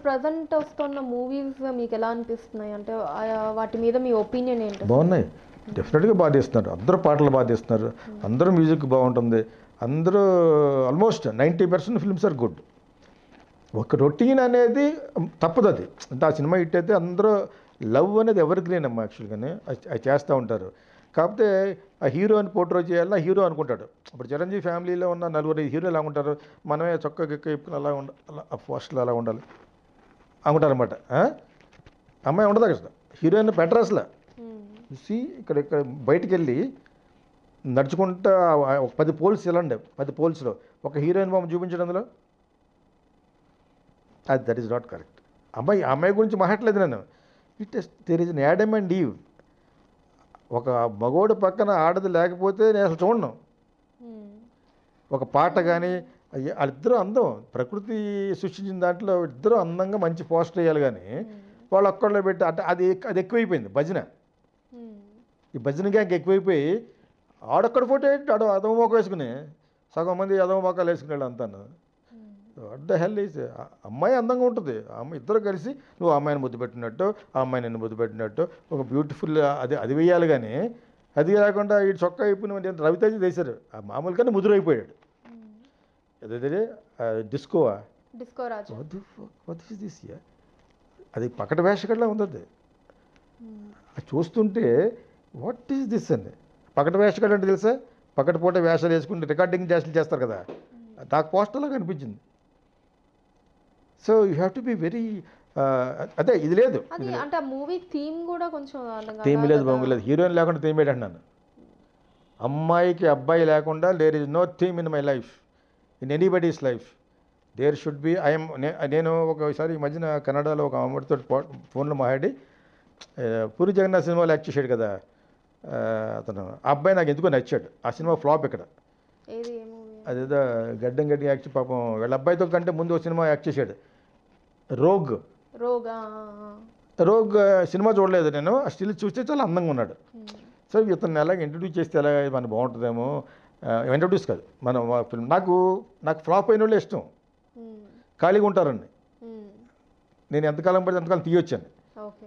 Present వస్తున్న movies మీకు ఎలా అనిపిస్తున్నాయి అంటే ఆ- వాటి మీద మీ ఒపీనియన్ ఏంటి బాగున్నాయి డెఫినెట్గా బాగా తీస్తున్నారు అందరూ పాటలు బాగా తీస్తున్నారు అందరూ మ్యూజిక్ బాగుంటుంది అందరూ almost ninety percent films are good ఒక రొటీన్ అనేది తప్పదు అది అంటే ఆ సినిమా హిట్ అయితే అందరూ లవ్ అనేది ఎవరి గ్రీన్ అమ్మా యాక్చువల్గానే అది అది చేస్తూ ఉంటారు కాకపోతే ఆ హీరో అని పోర్ట్రో చేయాలన్నా హీరో అనుకుంటాడు ఇప్పుడు చిరంజీవి ఫ్యామిలీలో ఉన్న నలుగురు హీరో ఎలా ఉంటారు మనమే చొక్కా గిక్క ఇప్పుకుని అలా ఉండ అలా ఫస్ట్లో అలా ఉండాలి అనుకుంటారు అనమాట అమ్మాయి ఉండదు అసలు హీరోయిన్ బెటర్ అసలు చూసి ఇక్కడ ఇక్కడ బయటికి వెళ్ళి నడుచుకుంటా ఆ ఒక పది పోల్స్ వెళ్ళండి పది పోల్స్లో ఒక హీరోయిన్ బొమ్మ చూపించడం అందులో అది దట్ ఈస్ నాట్ కరెక్ట్ అమ్మాయి ఆ అమ్మాయి గురించి మాట్లాడలేదు నేను it is there is Adam and Eve ఒక మగోడు పక్కన ఆడది లేకపోతే నేను అసలు చూడను ఒక పాట కానీ వాళ్ళిద్దరూ అందం ప్రకృతి సృష్టించిన దాంట్లో ఇద్దరు అందంగా మంచి పోస్టర్ వేయాలి కానీ వాళ్ళు ఒక్కళ్ళు పెట్టి అంటే అది అది ఎక్కువైపోయింది భజన ఈ భజన గ్యాంగ్ ఎక్కువైపోయి ఆడొక్కడ ఫోటో ఏంటి ఆడ అదవ మొక్క వేసుకుని సగం మంది అదవ మొక్కలు వేసుకునేవాళ్ళు అంతాను వాట్ ద హెల్ ఈజ్ అమ్మాయి అందంగా ఉంటుంది ఆ అమ్మాయి ఇద్దరు కలిసి నువ్వు ఆ అమ్మాయిని ముద్దు పెట్టినట్టు ఆ అమ్మాయి నిన్ను ముద్దు పెట్టినట్టు ఒక బ్యూటిఫుల్ అది అది వేయాలి కానీ అది లేకుండా ఈ చొక్కా అయిపోయిన రవితేజ చేశారు ఆ మామూలుగానే ముదురైపోయాడు అదే డిస్కోవా disco Raju what is this అది పకట వేషగడ్లా ఉంది అది అది చూస్తుంటే వాట్ ఈస్ దిస్ అండి పకట వేషగడ్ అంటే తెలుసా పకట పూట వేషాలు వేసుకుంటే రికార్డింగ్ డాన్సులు చేస్తారు కదా నాకు పోస్టర్లో కనిపించింది so you have to be very అదే ఇది లేదు అది అంటే ఆ మూవీ థీమ్ కూడా కొంచెం అలాగా థీమ్ లేదు బొంగు లేదు హీరోయిన్ లేకుండా థీమ్ ఏంటంటున్నాను అమ్మాయికి అబ్బాయి లేకుండా there is no theme in my life in anybody's life there should be I'm నేను ఒకసారి ఈ మధ్యన కన్నడలో ఒక అమ్మడితో ఫోన్లో మాట్లాడి ఆ, పూరి జగన్నాథ్ సినిమాలో యాక్ట్ చేశాడు కదా ఆ, అతను ఆ అబ్బాయి నాకు ఎందుకో నచ్చాడు ఆ సినిమా ఫ్లాప్ ఇక్కడ ఏది ఏ మూవీ అదేదో గడ్డం గడ్డి యాక్ట్ పాపం వీళ్ళ అబ్బాయితో కంటే ముందు ఒక సినిమా యాక్ట్ చేశాడు రోగ్ రోగా రోగ్ సినిమా చూడలేదు నేను ఆ స్టిల్ చూస్తే చాలా అందంగా ఉన్నాడు సో ఇతను ఎలాగ ఇంట్రడ్యూస్ చేస్తే ఎలా మన బాగుంటుందేమో ఇంట్రడ్యూస్ కాదు మనం ఆ ఫిల్మ్ నాకు నాకు ఫ్లాప్ అయిన వాళ్ళే ఇష్టం ఖాళీగా ఉంటారండి నేను ఎంతకాలం పడితే ఎంతకాలం తీయొచ్చాను ఓకే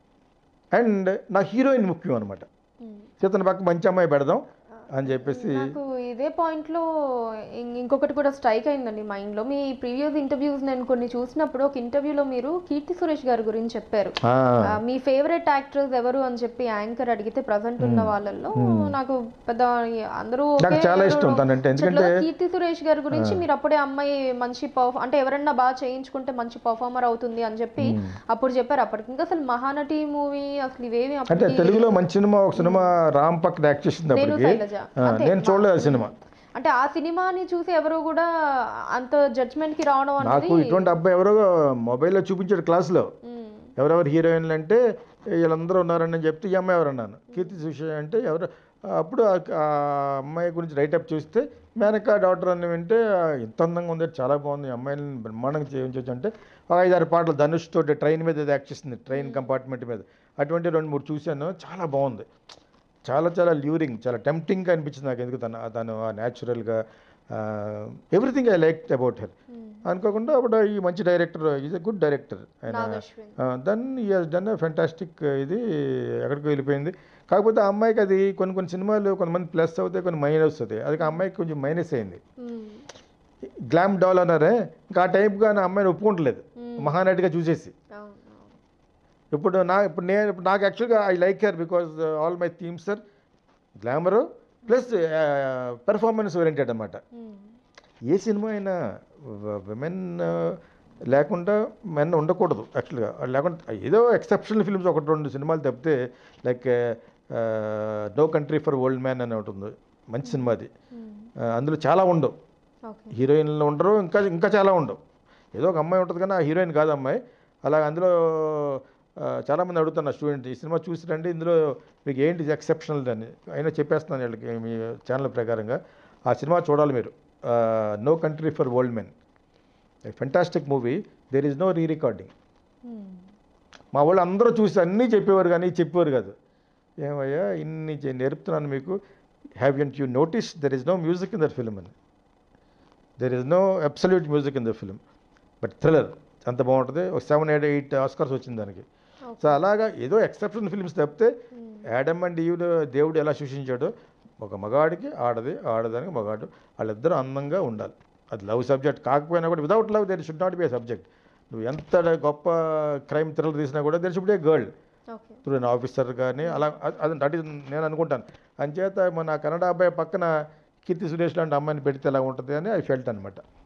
అండ్ నా హీరోయిన్ ముఖ్యం అనమాట ఇతని పక్క మంచి అమ్మాయి పెడదాం అని చెప్పేసి నాకు ఇదే పాయింట్ లో ఇం- ఇంకొకటి కూడా స్ట్రైక్ అయిందండి మైండ్ లో మీ ప్రీవియస్ ఇంటర్వ్యూస్ నేను కొన్ని చూసినప్పుడు ఒక ఇంటర్వ్యూలో మీరు కీర్తి సురేష్ గారి గురించి చెప్పారు ఆ, ఆ, మీ ఫేవరెట్ యాక్టర్స్ ఎవరు అని చెప్పి యాంకర్ అడిగితే ప్రజెంట్ ఉన్న వాళ్ళల్లో నాకు పెద్ద అందరూ నాకు ఒకే చాలా ఇష్టం ఎవరో తనంటే చెప్పలేదు. ఎందుకంటే కీర్తి సురేష్ గారి గురించి మీరు అప్పుడే అమ్మాయి మంచి పర్ఫ అంటే ఎవరన్నా బాగా చేయించుకుంటే మంచి పర్ఫార్మర్ అవుతుంది అని చెప్పి అప్పుడు చెప్పారు అప్పటికి ఇంకా అసలు మహానటి మూవీ అసలు ఇవేమి అంటే అప్పటికి తెలుగులో మంచి సినిమా ఒక సినిమా రామ్ పక్కన యాక్ట్ చేసింది నేను అప్పటికి శైలజ. ఆ, అంతే. నేను చూడలేదు ఆ సినిమా అంటే ఆ సినిమాని చూసి ఎవరు కూడా అంత జడ్జ్మెంట్ కి రావడం నాకు అనేది ఇటువంటి అబ్బాయి ఎవరో మొబైల్లో చూపించాడు క్లాస్లో మ్మ్. ఎవరెవరు హీరోయిన్లు అంటే వీళ్ళందరూ ఉన్నారని నేను చెప్తే ఈ అమ్మాయి ఎవరు అన్నాను కీర్తి సుష అంటే ఎవరు అప్పుడు ఆ ఆ అమ్మాయి గురించి రైటప్ చూస్తే మేనకా డాక్టర్ అని వింటే ఆ, ఇంత అందంగా ఉంది చాలా బాగుంది ఈ అమ్మాయిని బ్రహ్మాండంగా చేయించవచ్చు అంటే ఒక ఐదారు పాటలు ధనుష్ తోటి ట్రైన్ మీద ఏదో యాక్ట్ చేసింది ట్రైన్ కంపార్ట్మెంట్ మీద అటువంటి రెండు మూడు చూశాను చాలా బాగుంది చాలా చాలా ల్యూరింగ్ చాలా టెంప్టింగ్గా అనిపించింది నాకు ఎందుకు తను తను ఆ న్యాచురల్గా everything I like about her అనుకోకుండా అప్పుడు ఈ మంచి director is a good director ఆయన నాగశ్విన్ దెన్ ఈ హాజ్ డన్ ఫెంటాస్టిక్ ఇది ఎక్కడికి వెళ్ళిపోయింది కాకపోతే ఆ అమ్మాయికి అది కొన్ని కొన్ని సినిమాలు కొంతమంది ప్లస్ అవుతాయి కొన్ని మైనస్ అవుతాయి అది ఆ అమ్మాయికి కొంచెం మైనస్ అయింది మ్మ్. గ్లామ్ డాల్ అన్నారే ఇంకా ఆ టైప్గా నా అమ్మాయిని ఒప్పుకుంటలేదు మహానటిగా చూసేసి అవును అవును. ఇప్పుడు నా ఇప్పుడు నేను ఇప్పుడు నాకు యాక్చువల్గా I like her because all my themes sir glamour plus performance oriented అనమాట మ్మ్. ఏ సినిమా అయినా విమెన్ లేకుండా మెన్ ఉండకూడదు యాక్చువల్గా లేకుండా ఏదో ఎక్సెప్షనల్ ఫిల్మ్స్ ఒకటి రెండు సినిమాలు తప్పితే like no country for old man అని ఒకటి ఉంది మంచి సినిమా అది మ్మ్. ఆ, అందులో చాలా ఉండవు ఓకే హీరోయిన్లు ఉండరు ఇంకా ఇంకా చాలా ఉండవు ఏదో ఒక అమ్మాయి ఉంటుంది కానీ ఆ హీరోయిన్ కాదు అమ్మాయి అలా అందులో ఆ, చాలామంది అడుగుతున్నారు స్టూడెంట్ ఈ సినిమా చూసి రండి ఇందులో మీకు ఏంటి ఎక్సెప్షనల్ అని అయినా చెప్పేస్తున్నాను వీళ్ళకి మీ ఛానల్ ప్రకారంగా ఆ సినిమా చూడాలి మీరు no country for old men fantastic movie there is no re recording hmm. మా వాళ్ళు అందరూ చూసి అన్నీ చెప్పేవారు కానీ చెప్పేవారు కాదు ఏమయ్యా ఇన్ని చే- నేర్పుతున్నాను మీకు have an you notice there is no music in that film అని there is no absolute music in the film but thriller ఎంత బాగుంటుంది ఒక సెవెన్ ఎయిట్ ఎయిట్ ఆస్కర్స్ వచ్చింది దానికి సో అలాగా ఏదో ఎక్సెప్షన్ ఫిల్మ్స్ తప్పితే యాడమ్ అండ్ ఈవ్ దేవుడు ఎలా సృష్టించాడో ఒక మగాడికి ఆడది ఆడదానికి మగాడు వాళ్ళిద్దరూ అందంగా ఉండాలి అది లవ్ సబ్జెక్ట్ కాకపోయినా కూడా without love there should not be a subject నువ్వు ఎంత గొప్ప క్రైమ్ థ్రిల్లర్ తీసినా కూడా there should be a girl okay through an officer కానీ అలా అ- అది దట్ ఈస్ నేను అనుకుంటాను అంచేత మన కన్నడ అబ్బాయి పక్కన కీర్తి సురేష్ లాంటి అమ్మాయిని పెడితే ఎలా ఉంటుంది అని ఐ ఫెల్ట్ అనమాట